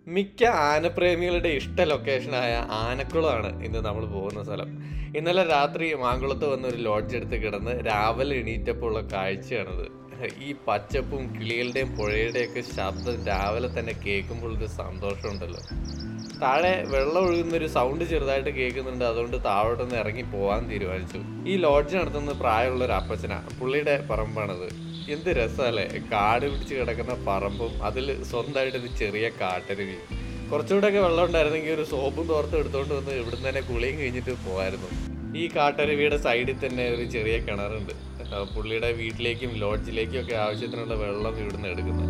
മിക്ക ആനപ്രേമികളുടെ ഇഷ്ട ലൊക്കേഷനായ ആനക്കുളമാണ് ഇന്ന് നമ്മൾ പോകുന്ന സ്ഥലം ഇന്നലെ രാത്രി മാങ്കുളത്ത് വന്ന് ഒരു ലോഡ്ജ് എടുത്ത് കിടന്ന് രാവിലെ എണീറ്റപ്പോൾ ഉള്ള കാഴ്ചയാണിത് ഈ പച്ചപ്പും കിളികളുടെയും പുഴയുടെയൊക്കെ ശബ്ദം രാവിലെ തന്നെ കേൾക്കുമ്പോൾ ഒരു സന്തോഷമുണ്ടല്ലോ താഴെ വെള്ളം ഒഴുകുന്ന ഒരു സൗണ്ട് ചെറുതായിട്ട് കേൾക്കുന്നുണ്ട് അതുകൊണ്ട് താഴോട്ടൊന്ന് ഇറങ്ങി പോകാൻ തീരുമാനിച്ചു ഈ ലോഡ്ജ് നടത്തുന്ന പ്രായമുള്ള ഒരു അപ്പച്ചനാ പുള്ളിയുടെ പറമ്പാണത് എന്ത് രസമല്ലേ കാട് പിടിച്ച് കിടക്കുന്ന പറമ്പും അതിൽ സ്വന്തമായിട്ട് ഒരു ചെറിയ കാട്ടരുവി കുറച്ചുകൂടെയൊക്കെ വെള്ളം ഉണ്ടായിരുന്നെങ്കിൽ ഒരു സോപ്പും തോർത്തും എടുത്തുകൊണ്ട് വന്ന് ഇവിടുന്ന് തന്നെ കുളിയും കഴിഞ്ഞിട്ട് പോകായിരുന്നു ഈ കാട്ടരുവിയുടെ സൈഡിൽ തന്നെ ഒരു ചെറിയ കിണറുണ്ട് ആ, പുള്ളിയുടെ വീട്ടിലേക്കും ലോഡ്ജിലേക്കും ഒക്കെ ആവശ്യത്തിനുള്ള വെള്ളം ഇവിടുന്ന് എടുക്കുന്നത്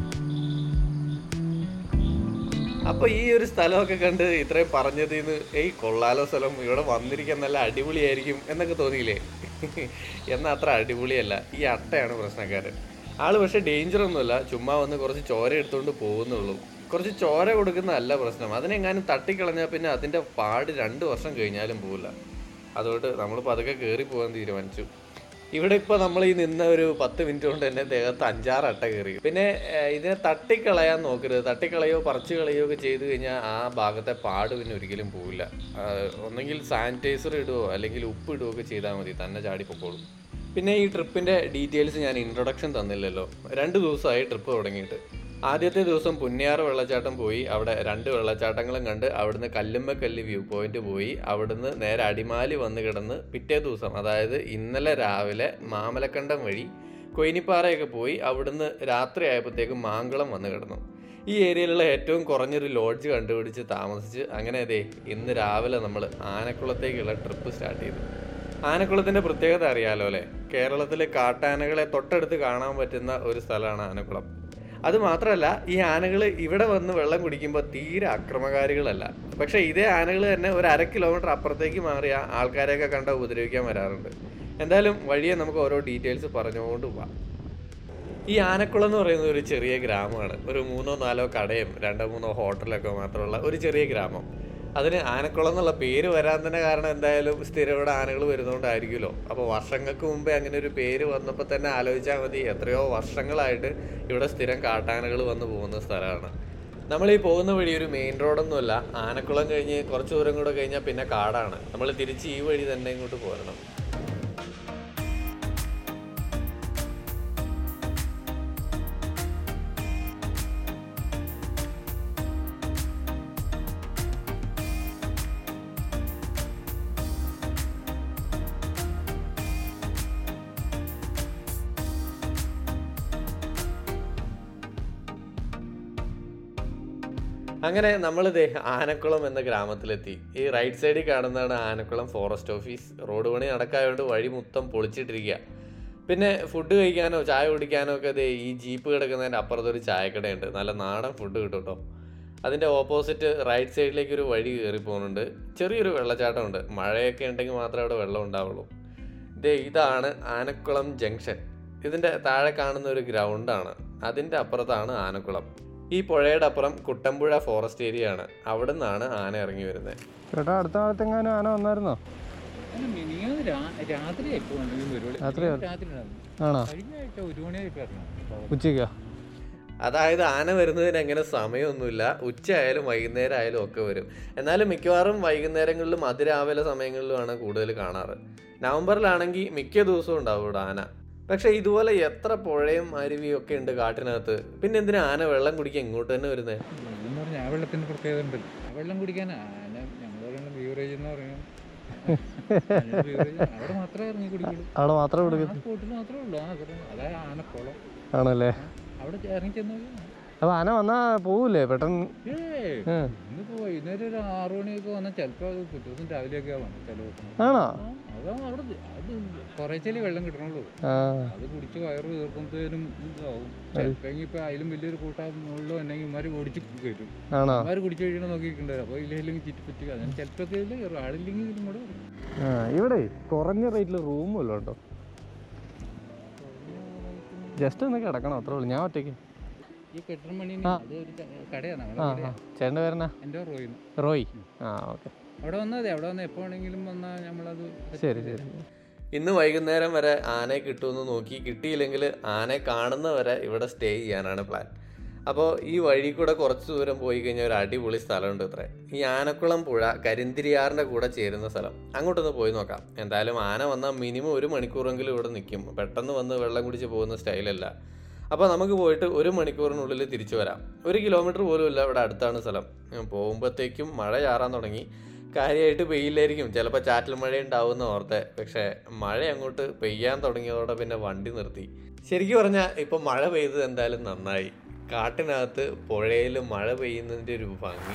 അപ്പൊ ഈ ഒരു സ്ഥലമൊക്കെ കണ്ട് ഇത്രയും പറഞ്ഞതിന്ന് ഏയ് കൊള്ളാലോ സ്ഥലം ഇവിടെ വന്നിരിക്കാൻ നല്ല അടിപൊളിയായിരിക്കും എന്നൊക്കെ തോന്നിയില്ലേ എന്നാൽ അത്ര അടിപൊളിയല്ല ഈ അട്ടയാണ് പ്രശ്നക്കാരൻ ആള് പക്ഷെ ഡേഞ്ചർ ഒന്നുമല്ല ചുമ്മാ വന്ന് കുറച്ച് ചോര എടുത്തുകൊണ്ട് പോകുന്നുള്ളൂ കുറച്ച് ചോര കൊടുക്കുന്നതല്ല പ്രശ്നം അതിനെങ്ങാനും തട്ടിക്കളഞ്ഞാൽ പിന്നെ അതിന്റെ പാട് രണ്ട് വർഷം കഴിഞ്ഞാലും പോവില്ല അതുകൊണ്ട് നമ്മൾ പതുക്കെ കയറി പോകാൻ തീരുമാനിച്ചു ഇവിടെ ഇപ്പൊ നമ്മൾ ഈ നിന്ന ഒരു പത്ത് മിനിറ്റ് കൊണ്ട് തന്നെ ദേഹത്ത് അഞ്ചാറ് അട്ട കയറി പിന്നെ ഏഹ്, ഇതിനെ തട്ടിക്കളയാൻ നോക്കരുത് തട്ടിക്കളയോ പറിച്ചു കളയോ ഒക്കെ ചെയ്തു കഴിഞ്ഞാൽ ആ ഭാഗത്തെ പാട് പിന്നെ ഒരിക്കലും പോവില്ല ആഹ്, ഒന്നെങ്കിൽ സാനിറ്റൈസർ ഇടുവോ അല്ലെങ്കിൽ ഉപ്പ് ഇടുവോ ഒക്കെ ചെയ്താൽ മതി തന്നെ ചാടി പൊക്കോളും പിന്നെ ഈ ട്രിപ്പിന്റെ ഡീറ്റെയിൽസ് ഞാൻ ഇൻട്രൊഡക്ഷൻ തന്നില്ലല്ലോ രണ്ട് ദിവസമായി ട്രിപ്പ് തുടങ്ങിയിട്ട് ആദ്യത്തെ ദിവസം പുന്നിയാറ് വെള്ളച്ചാട്ടം പോയി അവിടെ രണ്ട് വെള്ളച്ചാട്ടങ്ങളും കണ്ട് അവിടുന്ന് കല്ലുമ്മക്കല്ല് വ്യൂ പോയിന്റ് പോയി അവിടുന്ന് നേരെ അടിമാലി വന്ന് കിടന്ന് പിറ്റേ ദിവസം അതായത് ഇന്നലെ രാവിലെ മാമലക്കണ്ടം വഴി കൊയിനിപ്പാറയൊക്കെ പോയി അവിടുന്ന് രാത്രി ആയപ്പോഴത്തേക്കും മാങ്കുളം വന്ന് കിടന്നു ഈ ഏരിയയിലുള്ള ഏറ്റവും കുറഞ്ഞൊരു ലോഡ്ജ് കണ്ടുപിടിച്ച് താമസിച്ച് അങ്ങനെ അതെ ഇന്ന് രാവിലെ നമ്മൾ ആനക്കുളത്തേക്കുള്ള ട്രിപ്പ് സ്റ്റാർട്ട് ചെയ്തു ആനക്കുളത്തിന്റെ പ്രത്യേകത അറിയാലോ അല്ലേ കേരളത്തിലെ കാട്ടാനകളെ തൊട്ടടുത്ത് കാണാൻ പറ്റുന്ന ഒരു സ്ഥലമാണ് ആനക്കുളം അത് മാത്രമല്ല ഈ ആനകൾ ഇവിടെ വന്ന് വെള്ളം കുടിക്കുമ്പോൾ തീരെ അക്രമകാരികളല്ല പക്ഷേ ഇതേ ആനകൾ തന്നെ ഒരു അര കിലോമീറ്റർ അപ്പുറത്തേക്ക് മാറിയ ആൾക്കാരെയൊക്കെ കണ്ട ഉപദ്രവിക്കാൻ വരാറുണ്ട് എന്തായാലും വഴിയെ നമുക്ക് ഓരോ ഡീറ്റെയിൽസ് പറഞ്ഞുകൊണ്ട് പോവാം ഈ ആനക്കുളം എന്ന് പറയുന്നത് ഒരു ചെറിയ ഗ്രാമമാണ് ഒരു മൂന്നോ നാലോ കടയും രണ്ടോ മൂന്നോ ഹോട്ടലൊക്കെ മാത്രമുള്ള ഒരു ചെറിയ ഗ്രാമം അതിന് ആനക്കുളം എന്നുള്ള പേര് വരാൻ തന്നെ കാരണം എന്തായാലും സ്ഥിരം ഇവിടെ ആനകൾ വരുന്നതുകൊണ്ടായിരിക്കുമല്ലോ അപ്പോൾ വർഷങ്ങൾക്ക് മുമ്പേ അങ്ങനെ ഒരു പേര് വന്നപ്പോൾ തന്നെ ആലോചിച്ചാൽ മതി എത്രയോ വർഷങ്ങളായിട്ട് ഇവിടെ സ്ഥിരം കാട്ടാനകൾ വന്ന് പോകുന്ന സ്ഥലമാണ് നമ്മൾ ഈ പോകുന്ന വഴി ഒരു മെയിൻ റോഡൊന്നുമല്ല ആനക്കുളം കഴിഞ്ഞ് കുറച്ച് ദൂരം കൂടെ കഴിഞ്ഞാൽ പിന്നെ കാടാണ് നമ്മൾ തിരിച്ച് ഈ വഴി തന്നെ ഇങ്ങോട്ട് പോരണം അങ്ങനെ നമ്മൾ ആനക്കുളം എന്ന ഗ്രാമത്തിലെത്തി ഈ റൈറ്റ് സൈഡിൽ കാണുന്നതാണ് ആനക്കുളം ഫോറസ്റ്റ് ഓഫീസ് റോഡ് പണി നടക്കായതുകൊണ്ട് വഴി മൊത്തം പൊളിച്ചിട്ടിരിക്കുക പിന്നെ ഫുഡ് കഴിക്കാനോ ചായ കുടിക്കാനോ ഒക്കെ ദേ ഈ ജീപ്പ് കിടക്കുന്നതിൻ്റെ അപ്പുറത്തൊരു ചായക്കടയുണ്ട് നല്ല നാടൻ ഫുഡ് കിട്ടും കേട്ടോ അതിൻ്റെ ഓപ്പോസിറ്റ് റൈറ്റ് സൈഡിലേക്ക് ഒരു വഴി കയറി പോകുന്നുണ്ട് ചെറിയൊരു വെള്ളച്ചാട്ടമുണ്ട് മഴയൊക്കെ ഉണ്ടെങ്കിൽ മാത്രമേ അവിടെ വെള്ളം ഉണ്ടാവുള്ളൂ ദേ ഇതാണ് ആനക്കുളം ജംഗ്ഷൻ ഇതിൻ്റെ താഴെ കാണുന്ന ഒരു ഗ്രൗണ്ടാണ് അതിൻ്റെ അപ്പുറത്താണ് ആനക്കുളം ഈ പുഴയുടെ അപ്പുറം കുട്ടമ്പുഴ ഫോറസ്റ്റ് ഏരിയ ആണ് അവിടെ നിന്നാണ് ആന ഇറങ്ങി വരുന്നത് ചേട്ടാ അടുത്ത കാലത്തെങ്ങാനും ആന വന്നായിരുന്നോ അല്ല, മിനിഞ്ഞാന്ന് രാ- രാത്രിയായി ഇപ്പൊ വന്നത് ഈ പരിപാടി. രാത്രി രാത്രി ഉണ്ടായിരുന്നു. ആണോ കഴിഞ്ഞ ആഴ്ച ഒരു മണിയായിട്ട് വരണം ഉച്ചയ്ക്കോ അതായത് ആന വരുന്നതിന് അങ്ങനെ സമയമൊന്നുമില്ല ഉച്ചയായാലും വൈകുന്നേരം ആയാലും ഒക്കെ വരും എന്നാലും മിക്കവാറും വൈകുന്നേരങ്ങളിലും അതിരാവിലെ സമയങ്ങളിലുമാണ് കൂടുതൽ കാണാറ് നവംബറിലാണെങ്കിൽ മിക്ക ദിവസവും ഉണ്ടാവും ഇവിടെ ആന പക്ഷെ ഇതുപോലെ എത്ര പുഴയും അരുവിയും ഒക്കെ ഉണ്ട് കാട്ടിനകത്ത് പിന്നെ എന്തിനാ ആന വെള്ളം കുടിക്കാൻ ഇങ്ങോട്ട് തന്നെ വരുന്നത് എന്ന് പറഞ്ഞാൽ ആ വെള്ളത്തിന് പ്രത്യേകത ഉണ്ടല്ലോ ആ വെള്ളം കുടിക്കാൻ ആന ഞങ്ങൾ പറയുന്നത് ബീവറേജ് എന്ന് പറയും അതിന് beverage അവിടെ മാത്രമേ ഇറങ്ങി കുടിക്കുള്ളൂ അവിടെ മാത്രമേ ആ കൊടുക്കൂ സ്പോട്ടിൽ മാത്രമേ ഉള്ളൂ ആ അതെ അതായത് ആനക്കുളം ആണല്ലേ അവിടെ ഇറങ്ങി ചെന്ന് അപ്പൊ ആന വന്നാ പോവൂലേ പെട്ടെന്ന് ഏയ് ഉം. ഇന്നിപ്പോ വൈകുന്നേരം ഒരു ആറു മണിയൊക്കെ വന്നാൽ ചിലപ്പോൾ അത് പിറ്റേ ദിവസം രാവിലെയൊക്കെ ആവാം ചില ദിവസം ആണോ ആ, അതാ അവിടെ അത് കുറേശ്ശേലേ വെള്ളം കിട്ടണുള്ളൂ ആ അത് കുടിച്ച് വയറ് തീർക്കുമ്പോഴത്തേനും ഇതാവും ചിലപ്പോൾ ഇപ്പൊ അതിലും വലിയൊരു കൂട്ടം മുകളിലോ അല്ലെങ്കിൽ ഇമാര് ഓടിച്ച് കയറ്റും ആണോ ഇമാര് കുടിച്ച് കഴിയണം നോക്കിയിട്ടുണ്ടാവും അപ്പോൾ ഇല്ലെങ്കിൽ ചുറ്റിപ്പറ്റി അതിന് ചിലപ്പോൾ ഇതിൽ കയറും ആളില്ലെങ്കിൽ ഇതിലും കൂടെ വരും ആ ഇവിടെ കുറഞ്ഞ റേറ്റിൽ റൂം വല്ലതും ഉണ്ടോ ജസ്റ്റ് ഒന്ന് കിടക്കണം അത്രേ ഉള്ളൂ ഞാൻ ഒറ്റയ്ക്ക് ഈ കെട്ടിടം പണി അത് ഒരു ക- കടയാണ് ആ നമ്മുടെ ആ കടയാണ് ചേട്ടൻ്റെ പേരെന്നാ എൻ്റെ റോയിന്ന് റോയ് ആ ഓക്കെ അവിടെ വന്നാൽ മതി അവിടെ വന്ന് എപ്പോൾ വേണമെങ്കിലും വന്നാൽ നമ്മളത് ശരി ശരി ഇന്ന് വൈകുന്നേരം വരെ ആനയെ കിട്ടുമെന്ന് നോക്കി കിട്ടിയില്ലെങ്കിൽ ആനയെ കാണുന്നവരെ ഇവിടെ സ്റ്റേ ചെയ്യാനാണ് പ്ലാൻ അപ്പോൾ ഈ വഴി കൂടെ കുറച്ച് ദൂരം പോയി കഴിഞ്ഞാൽ ഒരു അടിപൊളി സ്ഥലമുണ്ട് ഇത്ര ഈ ആനക്കുളം പുഴ കരിന്തിരിയാറിൻ്റെ കൂടെ ചേരുന്ന സ്ഥലം അങ്ങോട്ടൊന്ന് പോയി നോക്കാം എന്തായാലും ആന വന്നാൽ മിനിമം ഒരു മണിക്കൂറെങ്കിലും ഇവിടെ നിൽക്കും പെട്ടെന്ന് വന്ന് വെള്ളം കുടിച്ച് പോകുന്ന സ്റ്റൈലല്ല അപ്പോൾ നമുക്ക് പോയിട്ട് ഒരു മണിക്കൂറിനുള്ളിൽ തിരിച്ചു വരാം ഒരു കിലോമീറ്റർ പോലും ഇല്ല ഇവിടെ അടുത്താണ് സ്ഥലം ഉം, പോകുമ്പോഴത്തേക്കും മഴ ചാറാൻ തുടങ്ങി കാര്യമായിട്ട് പെയ്യില്ലായിരിക്കും ചിലപ്പോൾ ചാറ്റൽ മഴ ഉണ്ടാവുമെന്ന് ഓർത്തെ പക്ഷേ മഴ അങ്ങോട്ട് പെയ്യാൻ തുടങ്ങിയതോടെ പിന്നെ വണ്ടി നിർത്തി ശരിക്കും പറഞ്ഞാൽ ഇപ്പം മഴ പെയ്തത് എന്തായാലും നന്നായി കാട്ടിനകത്ത് പുഴയിൽ മഴ പെയ്യുന്നതിൻ്റെ ഒരു ഭംഗി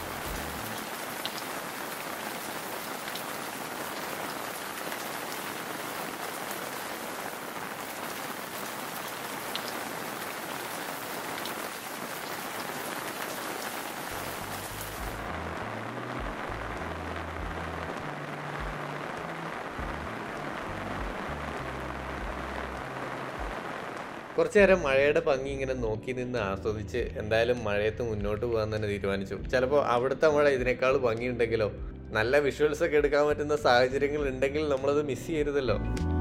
കുറച്ചു നേരം മഴയുടെ ഭംഗി ഇങ്ങനെ നോക്കി നിന്ന് ആസ്വദിച്ച് എന്തായാലും മഴയത്ത് മുന്നോട്ട് പോകാൻ തന്നെ തീരുമാനിച്ചു ചിലപ്പോൾ അവിടുത്തെ മഴ ഇതിനേക്കാൾ ഭംഗിയുണ്ടെങ്കിലോ നല്ല വിഷ്വൽസ് ഒക്കെ എടുക്കാൻ പറ്റുന്ന സാഹചര്യങ്ങൾ ഉണ്ടെങ്കിൽ നമ്മളത് മിസ് ചെയ്യരുതല്ലോ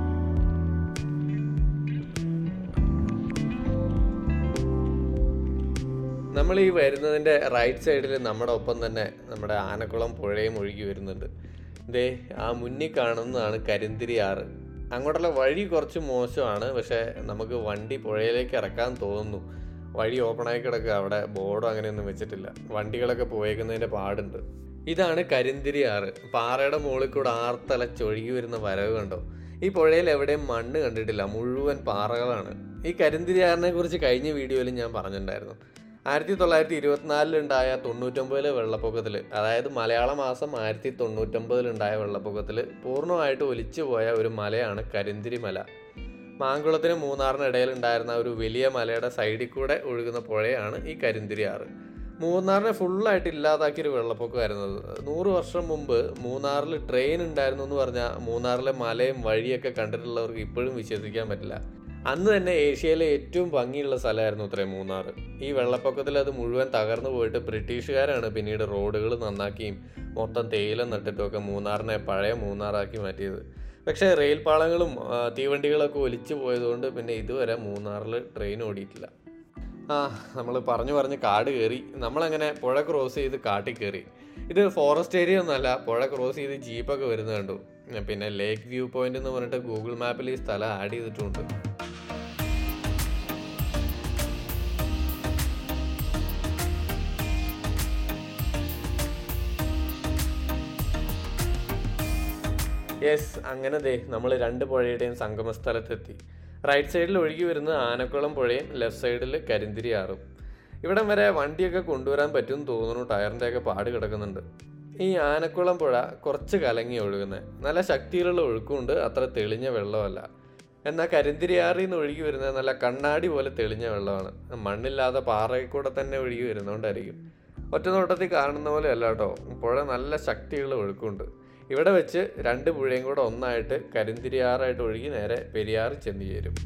നമ്മൾ ഈ വരുന്നതിൻ്റെ റൈറ്റ് സൈഡിൽ നമ്മുടെ ഒപ്പം തന്നെ നമ്മുടെ ആനക്കുളം പുഴയും ഒഴുകി വരുന്നുണ്ട് ദേ ആ മുന്നിൽ കാണുന്നതാണ് കരിന്തിരി ആറ് അങ്ങോട്ടുള്ള വഴി കുറച്ച് മോശമാണ് പക്ഷേ നമുക്ക് വണ്ടി പുഴയിലേക്ക് ഇറക്കാൻ തോന്നുന്നു വഴി ഓപ്പണായി കിടക്കുക അവിടെ ബോർഡോ അങ്ങനെയൊന്നും വെച്ചിട്ടില്ല വണ്ടികളൊക്കെ പോയേക്കുന്നതിൻ്റെ പാടുണ്ട് ഇതാണ് കരിന്തിരി ആറ് പാറയുടെ മുകളിൽ കൂടെ ആർത്തലച്ചൊഴുകി വരുന്ന വരവ് കണ്ടോ ഈ പുഴയിൽ എവിടെയും മണ്ണ് കണ്ടിട്ടില്ല മുഴുവൻ പാറകളാണ് ഈ കരിന്തിരി ആറിനെ കുറിച്ച് കഴിഞ്ഞ വീഡിയോയിൽ ഞാൻ പറഞ്ഞിട്ടുണ്ടായിരുന്നു ആയിരത്തി തൊള്ളായിരത്തി ഇരുപത്തിനാലിലുണ്ടായ തൊണ്ണൂറ്റൊമ്പതിലെ വെള്ളപ്പൊക്കത്തിൽ അതായത് മലയാള മാസം ആയിരത്തി തൊണ്ണൂറ്റൊമ്പതിലുണ്ടായ വെള്ളപ്പൊക്കത്തിൽ പൂർണ്ണമായിട്ട് ഒലിച്ചു പോയ ഒരു മലയാണ് കരിന്തിരി മല മാങ്കുളത്തിന് മൂന്നാറിന് ഇടയിൽ ഉണ്ടായിരുന്ന ഒരു വലിയ മലയുടെ സൈഡിൽ കൂടെ ഒഴുകുന്ന പുഴയാണ് ഈ കരിന്തിരി ആറ് മൂന്നാറിനെ ഫുള്ളായിട്ട് ഇല്ലാതാക്കിയൊരു വെള്ളപ്പൊക്കമായിരുന്നു അത് നൂറ് വർഷം മുമ്പ് മൂന്നാറിൽ ട്രെയിൻ ഉണ്ടായിരുന്നു എന്ന് പറഞ്ഞാൽ മൂന്നാറിലെ മലയും വഴിയൊക്കെ കണ്ടിട്ടുള്ളവർക്ക് ഇപ്പോഴും വിശ്വസിക്കാൻ പറ്റില്ല അന്ന് തന്നെ ഏഷ്യയിലെ ഏറ്റവും ഭംഗിയുള്ള സ്ഥലമായിരുന്നു ഇത്രയും മൂന്നാർ ഈ വെള്ളപ്പൊക്കത്തിൽ അത് മുഴുവൻ തകർന്നു പോയിട്ട് ബ്രിട്ടീഷുകാരാണ് പിന്നീട് റോഡുകൾ നന്നാക്കിയും മൊത്തം തേയില നട്ടിട്ടുമൊക്കെ മൂന്നാറിനെ പഴയ മൂന്നാറാക്കി മാറ്റിയത് പക്ഷേ റെയിൽ പാളങ്ങളും ആ, തീവണ്ടികളൊക്കെ ഒലിച്ചു പോയതുകൊണ്ട് പിന്നെ ഇതുവരെ മൂന്നാറിൽ ട്രെയിൻ ഓടിയിട്ടില്ല ആ നമ്മൾ പറഞ്ഞു പറഞ്ഞ് കാട് കയറി നമ്മളങ്ങനെ പുഴ ക്രോസ് ചെയ്ത് കാട്ടിൽ കയറി ഇത് ഫോറസ്റ്റ് ഏരിയ ഒന്നല്ല പുഴ ക്രോസ് ചെയ്ത് ജീപ്പൊക്കെ വരുന്നത് കണ്ടു പിന്നെ ലേക്ക് വ്യൂ പോയിന്റ് എന്ന് പറഞ്ഞിട്ട് ഗൂഗിൾ മാപ്പിൽ ഈ സ്ഥലം ആഡ് ചെയ്തിട്ടുണ്ട് യെസ് അങ്ങനെ ദേ നമ്മൾ രണ്ട് പുഴയുടെയും സംഗമ സ്ഥലത്തെത്തി റൈറ്റ് സൈഡിൽ ഒഴുകി വരുന്ന ആനക്കുളം പുഴയും ലെഫ്റ്റ് സൈഡിൽ കരിന്തിരി ആറും ഇവിടം വരെ വണ്ടിയൊക്കെ കൊണ്ടുവരാൻ പറ്റും തോന്നുന്നു ടയറിൻ്റെ ഒക്കെ പാട് കിടക്കുന്നുണ്ട് ഈ ആനക്കുളം പുഴ കുറച്ച് കലങ്ങി ഒഴുകുന്നത് നല്ല ശക്തിയിലുള്ള ഒഴുക്കുണ്ട് അത്ര തെളിഞ്ഞ വെള്ളമല്ല എന്നാൽ കരിന്തിരിയാറിൽ നിന്ന് ഒഴുകി വരുന്നത് നല്ല കണ്ണാടി പോലെ തെളിഞ്ഞ വെള്ളമാണ് മണ്ണില്ലാതെ പാറയിൽ കൂടെ തന്നെ ഒഴുകി വരുന്നതുകൊണ്ടായിരിക്കും ഒറ്റ നോട്ടത്തിൽ കാണുന്ന പോലെ അല്ല കേട്ടോ പുഴ നല്ല ശക്തിയുള്ള ഒഴുക്കുണ്ട് ഇവിടെ വെച്ച് രണ്ട് പുഴയും കൂടെ ഒന്നായിട്ട് കരിന്തിരിയാറായിട്ട് ഒഴുകി നേരെ പെരിയാർ ചെന്ന് ചേരും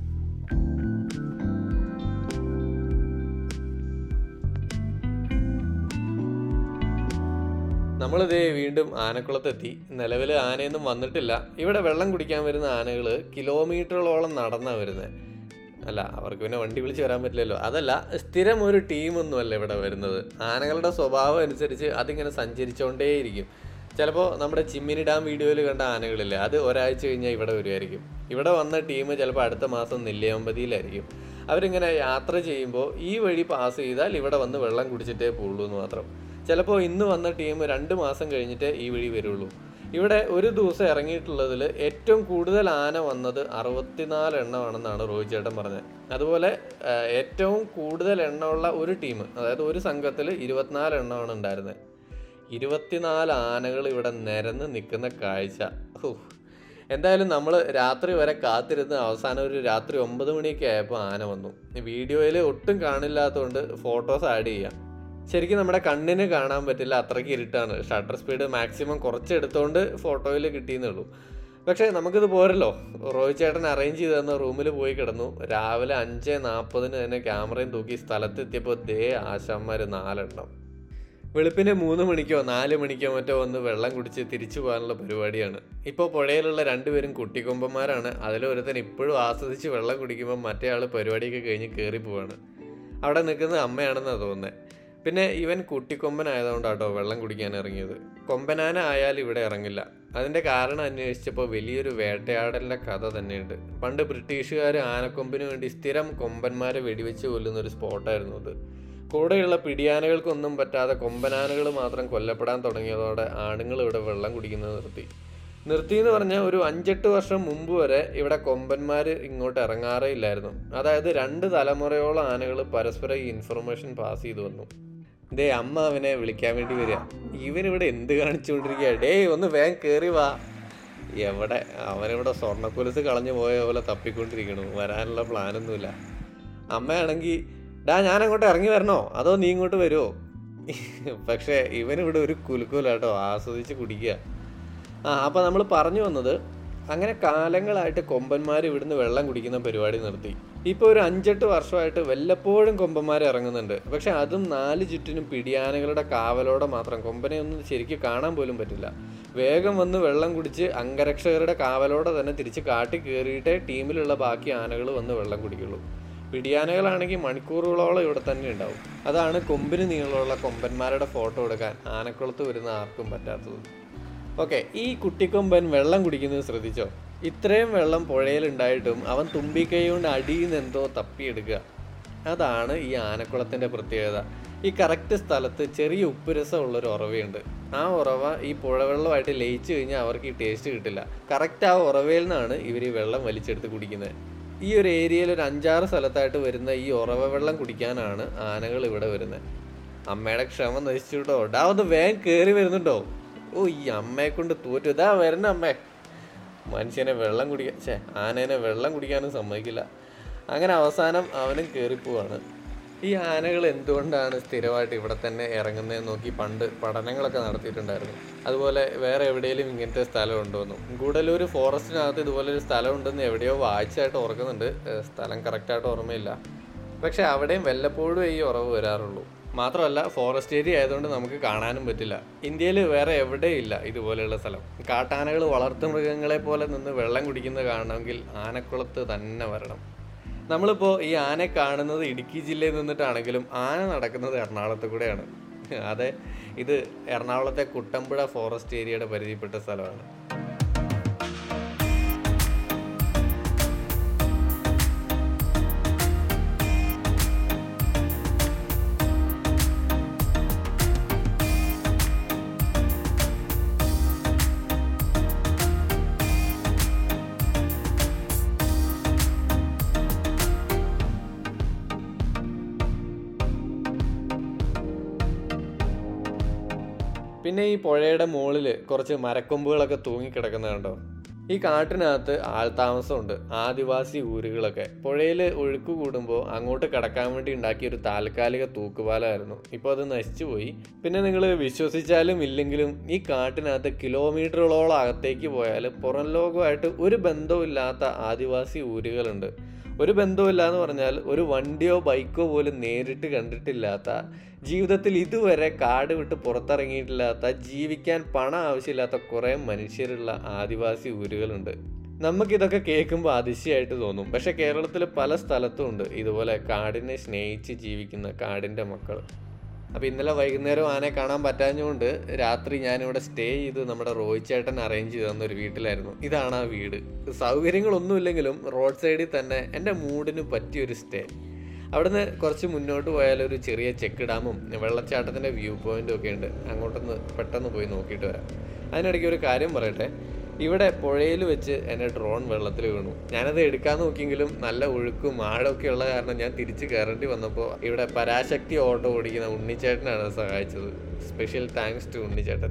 നമ്മളിതേ വീണ്ടും ആനക്കുളത്തെത്തി നിലവിൽ ആനയൊന്നും വന്നിട്ടില്ല ഇവിടെ വെള്ളം കുടിക്കാൻ വരുന്ന ആനകൾ കിലോമീറ്ററുകളോളം നടന്നാണ് വരുന്നത് അല്ല അവർക്ക് പിന്നെ വണ്ടി വിളിച്ച് വരാൻ പറ്റില്ലല്ലോ അതല്ല സ്ഥിരം ഒരു ടീമൊന്നുമല്ല ഇവിടെ വരുന്നത് ആനകളുടെ സ്വഭാവം അനുസരിച്ച് അതിങ്ങനെ സഞ്ചരിച്ചുകൊണ്ടേയിരിക്കും ചിലപ്പോൾ നമ്മുടെ ചിമ്മിനി ഡാം വീഡിയോയിൽ കണ്ട ആനകളില്ലേ അത് ഒരാഴ്ച കഴിഞ്ഞാൽ ഇവിടെ വരുമായിരിക്കും ഇവിടെ വന്ന ടീം ചിലപ്പോൾ അടുത്ത മാസം നെല്ലിയാമ്പതിയിലായിരിക്കും അവരിങ്ങനെ യാത്ര ചെയ്യുമ്പോൾ ഈ വഴി പാസ് ചെയ്താൽ ഇവിടെ വന്ന് വെള്ളം കുടിച്ചിട്ടേ പോകുള്ളൂ എന്ന് മാത്രം ചിലപ്പോൾ ഇന്ന് വന്ന ടീം രണ്ട് മാസം കഴിഞ്ഞിട്ടേ ഈ വഴി വരുള്ളൂ ഇവിടെ ഒരു ദിവസം ഇറങ്ങിയിട്ടുള്ളതിൽ ഏറ്റവും കൂടുതൽ ആന വന്നത് അറുപത്തിനാല് എണ്ണമാണെന്നാണ് റോഹിത് ചേട്ടൻ പറഞ്ഞത് അതുപോലെ ആ, ഏറ്റവും കൂടുതൽ എണ്ണമുള്ള ഒരു ടീം അതായത് ഒരു സംഘത്തിൽ ഇരുപത്തിനാല് എണ്ണമാണ് ഉണ്ടായിരുന്നത് ഇരുപത്തിനാല് ആനകൾ ഇവിടെ നിരന്ന് നിൽക്കുന്ന കാഴ്ച ഹൂ. എന്തായാലും നമ്മൾ രാത്രി വരെ കാത്തിരുന്ന് അവസാനം ഒരു രാത്രി ഒമ്പത് മണിയൊക്കെ ആയപ്പോൾ ആന വന്നു വീഡിയോയിൽ ഒട്ടും കാണില്ലാത്തതുകൊണ്ട് ഫോട്ടോസ് ആഡ് ചെയ്യാം ശരിക്കും നമ്മുടെ കണ്ണിന് കാണാൻ പറ്റില്ല അത്രയ്ക്ക് ഇരുട്ടാണ് ഷട്ടർ സ്പീഡ് മാക്സിമം കുറച്ച് എടുത്തുകൊണ്ട് ഫോട്ടോയിൽ കിട്ടിയെന്നേ ഉള്ളൂ പക്ഷേ നമുക്കിത് പോരല്ലോ റോഹിത് ചേട്ടൻ അറേഞ്ച് ചെയ്ത് തന്ന റൂമിൽ പോയി കിടന്നു രാവിലെ അഞ്ച് നാൽപ്പതിന് തന്നെ ക്യാമറയും തൂക്കി സ്ഥലത്തെത്തിയപ്പോൾ ദേ ആശാന്മാർ നാലെണ്ണം വെളുപ്പിന് മൂന്ന് മണിക്കോ നാല് മണിക്കോ മറ്റോ വന്ന് വെള്ളം കുടിച്ച് തിരിച്ചു പോകാനുള്ള പരിപാടിയാണ് ഇപ്പോൾ പുഴയിലുള്ള രണ്ടുപേരും കുട്ടിക്കൊമ്പന്മാരാണ് അതിലൊരുത്തൻ ഇപ്പോഴും ആസ്വദിച്ച് വെള്ളം കുടിക്കുമ്പോൾ മറ്റേ ആൾ പരിപാടിയൊക്കെ കഴിഞ്ഞ് കയറി പോവാണ് അവിടെ നിൽക്കുന്നത് അമ്മയാണെന്നാണ് തോന്നുന്നത് പിന്നെ ഇവൻ കുട്ടിക്കൊമ്പനായതുകൊണ്ടാട്ടോ വെള്ളം കുടിക്കാൻ ഇറങ്ങിയത് കൊമ്പനാന ആയാൽ ഇവിടെ ഇറങ്ങില്ല അതിൻ്റെ കാരണം അന്വേഷിച്ചപ്പോൾ വലിയൊരു വേട്ടയാടലിൻ്റെ കഥ തന്നെയുണ്ട് പണ്ട് ബ്രിട്ടീഷുകാർ ആനക്കൊമ്പിന് വേണ്ടി സ്ഥിരം കൊമ്പന്മാരെ വെടിവെച്ച് കൊല്ലുന്ന ഒരു സ്പോട്ടായിരുന്നു അത് കൂടെയുള്ള പിടിയാനകൾക്കൊന്നും പറ്റാതെ കൊമ്പനാനകൾ മാത്രം കൊല്ലപ്പെടാൻ തുടങ്ങിയതോടെ ആണുങ്ങൾ ഇവിടെ വെള്ളം കുടിക്കുന്നത് നിർത്തി നിർത്തി എന്ന് പറഞ്ഞാൽ ഒരു അഞ്ചെട്ട് വർഷം മുമ്പ് വരെ ഇവിടെ കൊമ്പന്മാർ ഇങ്ങോട്ട് ഇറങ്ങാറേ ഇല്ലായിരുന്നു അതായത് രണ്ട് തലമുറയോളം ആനകൾ പരസ്പരം ഈ ഇൻഫർമേഷൻ പാസ് ചെയ്തു വന്നു ദേ അമ്മ അവനെ വിളിക്കാൻ വേണ്ടി വരിക ഇവനിവിടെ എന്ത് കാണിച്ചുകൊണ്ടിരിക്കുക ഡേയ് ഒന്ന് വേഗം കയറി വാ എവിടെ അവനിവിടെ സ്വർണ്ണക്കുലസ് കളഞ്ഞു പോയ പോലെ തപ്പിക്കൊണ്ടിരിക്കണു വരാനുള്ള പ്ലാനൊന്നുമില്ല അമ്മയാണെങ്കിൽ ഡാ ഞാൻ അങ്ങോട്ട് ഇറങ്ങി വരണോ അതോ നീ ഇങ്ങോട്ട് വരുമോ പക്ഷേ ഇവനിവിടെ ഒരു കുലുക്കുലാട്ടോ ആസ്വദിച്ച് കുടിക്കുക ആ അപ്പോൾ നമ്മൾ പറഞ്ഞു വന്നത് അങ്ങനെ കാലങ്ങളായിട്ട് കൊമ്പന്മാർ ഇവിടുന്ന് വെള്ളം കുടിക്കുന്ന പരിപാടി നിർത്തി ഇപ്പോൾ ഒരു അഞ്ചെട്ട് വർഷമായിട്ട് വല്ലപ്പോഴും കൊമ്പന്മാർ ഇറങ്ങുന്നുണ്ട് പക്ഷെ അതും നാല് ചുറ്റിനും പിടിയാനകളുടെ കാവലോടെ മാത്രം കൊമ്പനെ ഒന്നും ശരിക്കും കാണാൻ പോലും പറ്റില്ല വേഗം വന്ന് വെള്ളം കുടിച്ച് അംഗരക്ഷകരുടെ കാവലോടെ തന്നെ തിരിച്ച് കാട്ടി കയറിയിട്ടേ ടീമിലുള്ള ബാക്കി ആനകൾ വന്ന് വെള്ളം കുടിക്കുള്ളൂ പിടിയാനകളാണെങ്കിൽ മണിക്കൂറുകളോളം ഇവിടെ തന്നെ ഉണ്ടാവും അതാണ് കൊമ്പിന് നീളമുള്ള കൊമ്പന്മാരുടെ ഫോട്ടോ എടുക്കാൻ ആനക്കുളത്ത് വരുന്ന ആർക്കും പറ്റാത്തത് ഓക്കെ ഈ കുട്ടിക്കൊമ്പൻ വെള്ളം കുടിക്കുന്നത് ശ്രദ്ധിച്ചോ ഇത്രയും വെള്ളം പുഴയിലുണ്ടായിട്ടും അവൻ തുമ്പിക്കൈ കൊണ്ട് അടിയിൽ നിന്ന് എന്തോ തപ്പിയെടുക്കുക അതാണ് ഈ ആനക്കുളത്തിൻ്റെ പ്രത്യേകത ഈ കറക്റ്റ് സ്ഥലത്ത് ചെറിയ ഉപ്പുരസം ഉള്ളൊരു ഉറവയുണ്ട് ആ ഉറവ ഈ പുഴവെള്ളമായിട്ട് ലയിച്ചു കഴിഞ്ഞാൽ അവർക്ക് ഈ ടേസ്റ്റ് കിട്ടില്ല കറക്റ്റ് ആ ഉറവയിൽ നിന്നാണ് ഇവർ ഈ വെള്ളം വലിച്ചെടുത്ത് കുടിക്കുന്നത് ഈ ഒരു ഏരിയയിൽ ഒരു അഞ്ചാറ് സ്ഥലത്തായിട്ട് വരുന്ന ഈ ഉറവ വെള്ളം കുടിക്കാനാണ് ആനകൾ ഇവിടെ വരുന്നത് അമ്മയുടെ ക്ഷമ നശിച്ചു കേട്ടോ ഡാ ഒന്ന് വേഗം കയറി വരുന്നുണ്ടോ ഓ ഈ അമ്മയെ കൊണ്ട് തോറ്റു ഇതാ വരണ അമ്മേ മനുഷ്യനെ വെള്ളം കുടിക്കാൻ ഛേ ആനേനെ വെള്ളം കുടിക്കാനും സമ്മതിക്കില്ല അങ്ങനെ അവസാനം അവനും കയറിപ്പോവാണ് ഈ ആനകൾ എന്തുകൊണ്ടാണ് സ്ഥിരമായിട്ട് ഇവിടെ തന്നെ ഇറങ്ങുന്നതെന്ന് നോക്കി പണ്ട് പഠനങ്ങളൊക്കെ നടത്തിയിട്ടുണ്ടായിരുന്നു അതുപോലെ വേറെ എവിടെയെങ്കിലും ഇങ്ങനത്തെ സ്ഥലം ഉണ്ടോയെന്നും ഗൂഡല്ലൂർ ഫോറസ്റ്റിനകത്ത് ഇതുപോലെ ഒരു സ്ഥലം ഉണ്ടെന്ന് എവിടെയോ വായിച്ചായിട്ട് ഓർക്കുന്നുണ്ട് ഏഹ് സ്ഥലം കറക്റ്റായിട്ട് ഓർമ്മയില്ല പക്ഷെ അവിടെയും വല്ലപ്പോഴും ഈ ഉറവ് വരാറുള്ളൂ മാത്രമല്ല ഫോറസ്റ്റ് ഏരിയ ആയതുകൊണ്ട് നമുക്ക് കാണാനും പറ്റില്ല ഇന്ത്യയിൽ വേറെ എവിടെയില്ല ഇതുപോലെയുള്ള സ്ഥലം കാട്ടാനകൾ വളർത്തു മൃഗങ്ങളെ പോലെ നിന്ന് വെള്ളം കുടിക്കുന്നത് കാണണമെങ്കിൽ ആനക്കുളത്ത് തന്നെ വരണം നമ്മളിപ്പോൾ ഈ ആനയെ കാണുന്നത് ഇടുക്കി ജില്ലയിൽ നിന്നിട്ടാണെങ്കിലും ആന നടക്കുന്നത് എറണാകുളത്ത് കൂടെയാണ് അതെ ഇത് എറണാകുളത്തെ കുട്ടമ്പുഴ ഫോറസ്റ്റ് ഏരിയയുടെ പരിധിപ്പെട്ട സ്ഥലമാണ് പിന്നെ ഈ പുഴയുടെ മുകളിൽ കുറച്ച് മരക്കൊമ്പുകളൊക്കെ തൂങ്ങിക്കിടക്കുന്നത് കണ്ടോ ഈ കാട്ടിനകത്ത് ആൾതാമസമുണ്ട് ആദിവാസി ഊരുകളൊക്കെ പുഴയിൽ ഒഴുക്ക് കൂടുമ്പോൾ അങ്ങോട്ട് കടക്കാൻ വേണ്ടി ഉണ്ടാക്കിയ ഒരു താൽക്കാലിക തൂക്കുപാലമായിരുന്നു ഇപ്പോൾ അത് നശിച്ചു പോയി പിന്നെ നിങ്ങൾ വിശ്വസിച്ചാലും ഇല്ലെങ്കിലും ഈ കാട്ടിനകത്ത് കിലോമീറ്ററുകളോളം അകത്തേക്ക് പോയാൽ പുറം ലോകമായിട്ട് ഒരു ബന്ധവുമില്ലാത്ത ആദിവാസി ഊരുകളുണ്ട് ഒരു ബന്ധവുമില്ല എന്ന് പറഞ്ഞാൽ ഒരു വണ്ടിയോ ബൈക്കോ പോലും നേരിട്ട് കണ്ടിട്ടില്ലാത്ത ജീവിതത്തിൽ ഇതുവരെ കാട് വിട്ട് പുറത്തിറങ്ങിയിട്ടില്ലാത്ത ജീവിക്കാൻ പണം ആവശ്യമില്ലാത്ത കുറേ മനുഷ്യരുള്ള ആദിവാസി ഊരുകളുണ്ട് നമുക്കിതൊക്കെ കേൾക്കുമ്പോൾ അതിശയമായിട്ട് തോന്നും പക്ഷെ കേരളത്തിൽ പല സ്ഥലത്തും ഉണ്ട് ഇതുപോലെ കാടിനെ സ്നേഹിച്ച് ജീവിക്കുന്ന കാടിൻ്റെ മക്കൾ അപ്പോൾ ഇന്നലെ വൈകുന്നേരം ആനയെ കാണാൻ പറ്റാഞ്ഞുകൊണ്ട് രാത്രി ഞാനിവിടെ സ്റ്റേ ചെയ്ത് നമ്മുടെ റോഹിത് ചേട്ടൻ അറേഞ്ച് ചെയ്ത് തന്ന ഒരു വീട്ടിലായിരുന്നു ഇതാണ് ആ വീട് സൗകര്യങ്ങളൊന്നുമില്ലെങ്കിലും റോഡ് സൈഡിൽ തന്നെ എൻ്റെ മൂഡിന് പറ്റിയൊരു സ്റ്റേ അവിടുന്ന് കുറച്ച് മുന്നോട്ട് പോയാൽ ഒരു ചെറിയ ചെക്ക് ഡാമും വെള്ളച്ചാട്ടത്തിൻ്റെ വ്യൂ പോയിന്റും ഒക്കെ ഉണ്ട് അങ്ങോട്ടൊന്ന് പെട്ടെന്ന് പോയി നോക്കിയിട്ട് വരാം അതിനിടയ്ക്ക് ഒരു കാര്യം പറയട്ടെ ഇവിടെ പുഴയിൽ വെച്ച് എൻ്റെ ഡ്രോൺ വെള്ളത്തിൽ വീണു ഞാനത് എടുക്കാൻ നോക്കിയെങ്കിലും നല്ല ഒഴുക്കും ആഴമൊക്കെ ഉള്ള കാരണം ഞാൻ തിരിച്ച് കയറേണ്ടി വന്നപ്പോൾ ഇവിടെ പരാശക്തി ഓട്ടോ ഓടിക്കുന്ന ഉണ്ണിച്ചേട്ടനാണ് സഹായിച്ചത് സ്പെഷ്യൽ താങ്ക്സ് ടു ഉണ്ണിച്ചേട്ടൻ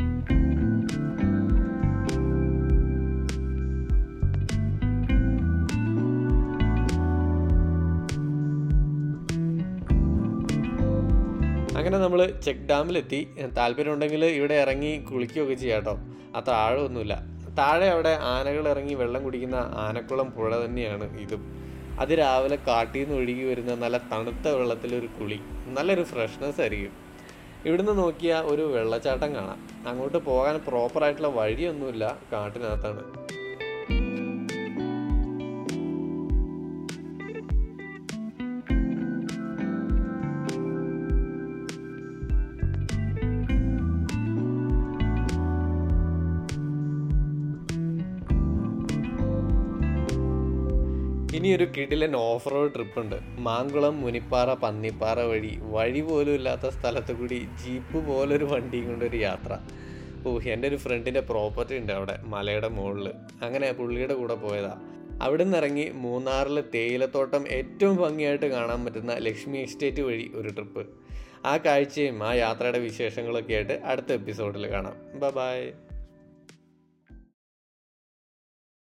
അങ്ങനെ നമ്മൾ ചെക്ക് ഡാമിലെത്തി താല്പര്യമുണ്ടെങ്കിൽ ഇവിടെ ഇറങ്ങി കുളിക്കുകയൊക്കെ ചെയ്യാം കേട്ടോ അത്ര ആഴമൊന്നുമില്ല താഴെ അവിടെ ആനകൾ ഇറങ്ങി വെള്ളം കുടിക്കുന്ന ആനക്കുളം പുഴ തന്നെയാണ് ഇതും അത് രാവിലെ കാട്ടിൽ നിന്ന് ഒഴുകി വരുന്ന നല്ല തണുത്ത വെള്ളത്തിലൊരു കുളി നല്ലൊരു ഫ്രഷ്നെസ് ആയിരിക്കും ഇവിടുന്ന് നോക്കിയാൽ ഒരു വെള്ളച്ചാട്ടം കാണാം അങ്ങോട്ട് പോകാൻ പ്രോപ്പറായിട്ടുള്ള വഴിയൊന്നുമില്ല കാട്ടിനകത്താണ് ഇനി ഒരു കിടിലൻ ഓഫ് റോഡ് ട്രിപ്പ് ഉണ്ട് മാങ്കുളം മുനിപ്പാറ പന്നിപ്പാറ വഴി വഴി പോലും ഇല്ലാത്ത സ്ഥലത്ത് കൂടി ജീപ്പ് പോലൊരു വണ്ടിയും കൊണ്ടൊരു യാത്ര ഓ എൻ്റെ ഒരു ഫ്രണ്ടിൻ്റെ പ്രോപ്പർട്ടി ഉണ്ട് അവിടെ മലയുടെ മുകളിൽ അങ്ങനെ പുള്ളിയുടെ കൂടെ പോയതാ അവിടെ നിന്ന് ഇറങ്ങി മൂന്നാറിലെ തേയിലത്തോട്ടം ഏറ്റവും ഭംഗിയായിട്ട് കാണാൻ പറ്റുന്ന ലക്ഷ്മി എസ്റ്റേറ്റ് വഴി ഒരു ട്രിപ്പ് ആ കാഴ്ചയും ആ യാത്രയുടെ വിശേഷങ്ങളൊക്കെ ആയിട്ട് അടുത്ത എപ്പിസോഡിൽ കാണാം ബ ബായ്